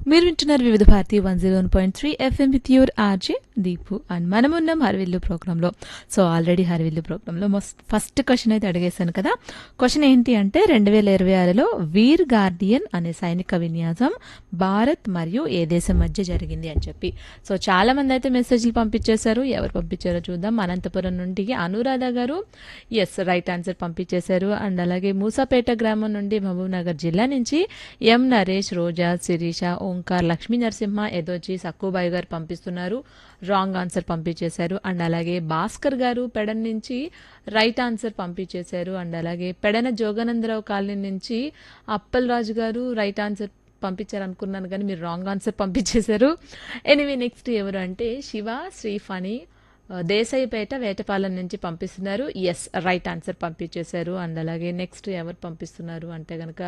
మీరు వింటున్నారు Vividh Bharati one zero one point three FM with your RJ Deepu and మనం ఉన్నాం హరివిల్లు ప్రోగ్రాంలో సో ఆల్రెడీ హరివిల్లు ప్రోగ్రాంలో ఫస్ట్ క్వశ్చన్ అయితే అడిగేశాను కదా క్వశ్చన్ ఏంటి అంటే రెండు వేల ఇరవై ఆరులో వీర్ గార్డియన్ అనే సైనిక విన్యాసం భారత్ మరియు ఏ దేశం మధ్య జరిగింది అని చెప్పి సో చాలా మంది అయితే మెసేజ్లు పంపించేశారు ఎవరు పంపించారో చూద్దాం అనంతపురం నుండి Anuradha garu yes right answer పంపించేశారు అండ్ అలాగే మూసాపేట గ్రామం నుండి మహబూబ్ నగర్ జిల్లా నుంచి ఎం నరేష్ రోజా శిరీష ఓంకార్ లక్ష్మీ నరసింహ ఎదోచి సక్కుబాయి గారు పంపిస్తున్నారు రాంగ్ ఆన్సర్ పంపించేశారు అండ్ అలాగే భాస్కర్ గారు పెడన్ నుంచి రైట్ ఆన్సర్ పంపించేశారు అండ్ అలాగే పెడన జోగానందరావు కాలనీ నుంచి అప్పల్ రాజు గారు రైట్ ఆన్సర్ పంపించారు అనుకున్నాను కానీ మీరు రాంగ్ ఆన్సర్ పంపించేశారు ఎనివే నెక్స్ట్ ఎవరు అంటే శివ శ్రీఫణి దేశాయిపేట వేటపాలెం నుంచి పంపిస్తున్నారు ఎస్ రైట్ ఆన్సర్ పంపించేశారు అండ్ అలాగే నెక్స్ట్ ఎవరు పంపిస్తున్నారు అంటే కనుక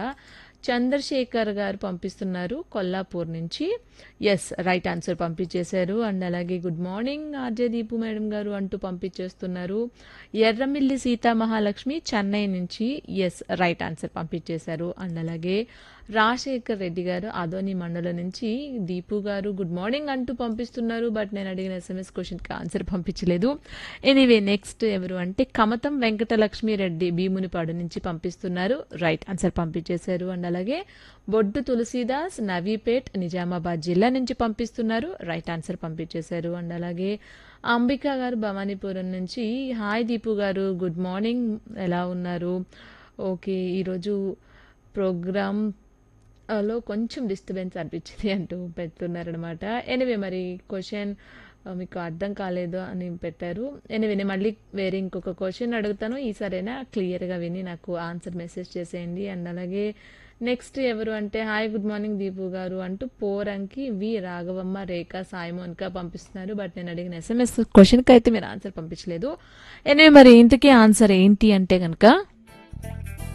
చంద్రశేఖర్ గారు పంపిస్తున్నారు కొల్లాపూర్ నుంచి ఎస్ రైట్ ఆన్సర్ పంపించేశారు అండ్ అలాగే good morning RJ Deepu madam garu అంటూ పంపించేస్తున్నారు ఎర్రమిల్లి సీతా మహాలక్ష్మి చెన్నై నుంచి ఎస్ రైట్ ఆన్సర్ పంపించేశారు అండ్ అలాగే రాజశేఖర్ రెడ్డి గారు అదోని మండలం నుంచి దీపు గారు గుడ్ మార్నింగ్ అంటూ పంపిస్తున్నారు బట్ నేను అడిగిన ఎస్ఎంఎస్ క్వశ్చన్కి ఆన్సర్ పంపించలేదు ఎనీవే నెక్స్ట్ ఎవరు అంటే కమతం వెంకటలక్ష్మి రెడ్డి భీమునిపాడు నుంచి పంపిస్తున్నారు రైట్ ఆన్సర్ పంపించేశారు అండ్ అలాగే బొడ్డు తులసీదాస్ నవీపేట్ నిజామాబాద్ జిల్లా నుంచి పంపిస్తున్నారు రైట్ ఆన్సర్ పంపించేశారు అండ్ అలాగే అంబిక గారు భవానీపురం నుంచి హాయ్ దీపు గారు గుడ్ మార్నింగ్ ఎలా ఉన్నారు ఓకే ఈరోజు ప్రోగ్రామ్ లో కొంచెం డిస్టర్బెన్స్ అనిపించింది అంటూ పెడుతున్నారనమాట ఎనివే మరి క్వశ్చన్ మీకు అర్థం కాలేదు అని పెట్టారు ఎనివే నేను మళ్ళీ వేరే ఇంకొక క్వశ్చన్ అడుగుతాను ఈసారైనా క్లియర్గా విని నాకు ఆన్సర్ మెసేజ్ చేసేయండి అండ్ అలాగే నెక్స్ట్ ఎవరు అంటే hi good morning Deepu garu అంటూ పోరంకి వి రాఘవమ్మ రేఖ సాయి మోనిక పంపిస్తున్నారు బట్ నేను అడిగిన ఎస్ఎంఎస్ క్వశ్చన్కి అయితే మీరు ఆన్సర్ పంపించలేదు ఎనివే మరి ఇంతకీ ఆన్సర్ ఏంటి అంటే కనుక